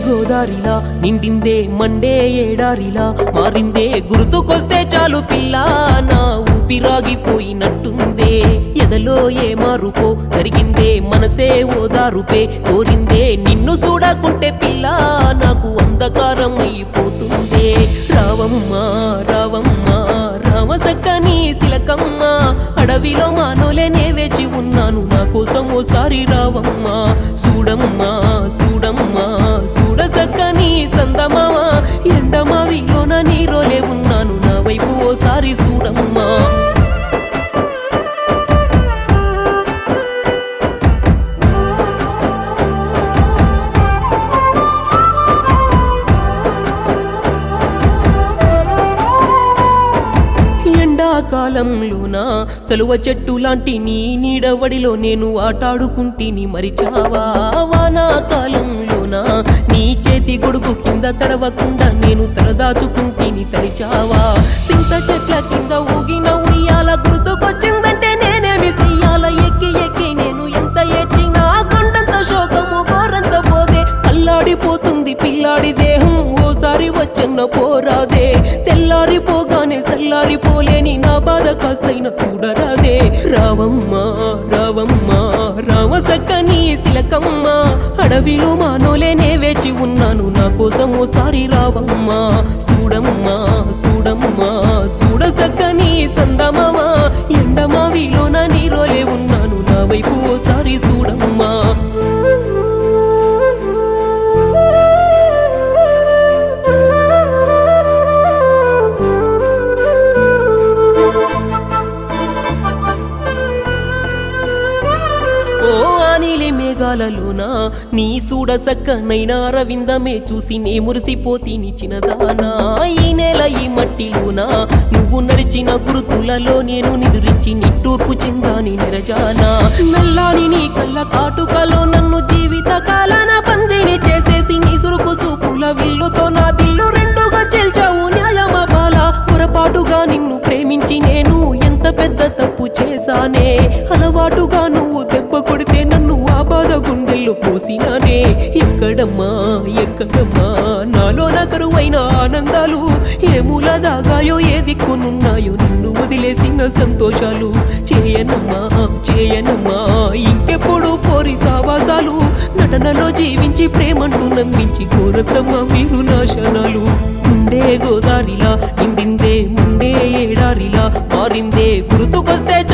గోదారిలా నిండిందే Monday ఏడారిలా మారిందే గుర్తుకొస్తే చాలు పిల్ల నా ఊపిరాగిపోయినట్టుందే ఎదలో ఏ మారుపో జరిగిందే మనసే ఓదారుపే కోరిందే నిన్ను చూడకుంటే పిల్ల నాకు అంధకారం అయిపోతుందే రావమ్మా రావమ్మా రామసక్కని సిలకమ్మ అడవిలో మానోలే నే వేచి ఉన్నాను నా కోసం ఓసారి రావమ్మా చూడమ్మా చూడమ్మా చూడసక్కని సందమావా ఎండమావిలోన నీరోలే ఉన్నాను నా వైపు ఓసారి చూడమ్మా ఎండాకాలంలోన సలువ చెట్టు లాంటి నీ నీడవడిలో నేను ఆటాడుకుంటిని మరిచావా వానాకాలంలోన నీ చేతి గొడుగు కింద తడవకుండా నేను తలదాచుకుంటిని తరిచావా సింత చెట్ల కింద ఊగిన ఉయ్యాల గుర్తుకొచ్చిందంటే నేనేమి చెయ్యాల ఎక్కి ఎక్కి నేను ఎంత ఏడ్చినా కొండంత శోకము గోరంత పోదే అల్లాడిపోతుంది పిల్లాడి దేహం ఓసారి వచ్చన్న పోరాదే తెల్లారిపోగానే చల్లారిపోలేని నా బాధ కాస్తైన చూడరాదే రావమ్మా రావమ్మా రామసక్కని సిలకమ్మ అడవిలో మానోలే నే వేచి ఉన్నాను నా కోసం ఓసారి రావమ్మా చూడమ్మా చూడమ్మా చూడసక్కని సందమావా ఎండమావిలోన నీరోలే ఉన్నాను నా వైపు ఓసారి చూడమ్మా ఓ ఆనీలి మేఘాలలోన నీ సూడ సక్కనైనా రవిందమే చూసి నే మురిసిపోతీని చిన్నదానా ఈ నేల ఈ మట్టిలోన నువ్వు నడిచిన గురుతులలో నేను నిదురించి నిట్టూర్పు చెందాని నిరజానా నల్లాని నీ కళ్ళ కాటుకలో నన్ను జీవిత కాలాన పందిని చేసేసి నీ సురుకు సూపుల విల్లుతో నా దిల్లు రెండుగా చెల్చావు న్యాయమా బాల పొరపాటుగా నిన్ను ప్రేమించి నేను ఎంత పెద్ద తప్పు చేశానే అలవాటుగా నువ్వు దెబ్బ కొడితే నన్ను ఆ బాధ గుండెల్లో పోసినానే ఎక్కడమ్మా ఎక్కడమ్మా నాలో కరువైన ఆనందాలు ఏ మూల దాగాయో ఏ దిక్కునున్నాయో నిన్ను వదిలేసిన సంతోషాలు చేయనమ్మా చేయనమ్మా ఇంకెప్పుడు పోరి సావాసాలు నటనలో జీవించి ప్రేమంటూ నమ్మించి కోరతమ్మా మీరు నాశనాలు ముండే గోదారిలా నిండిందే ముండే ఏడారిలా మారిందే గుర్తుకొస్తే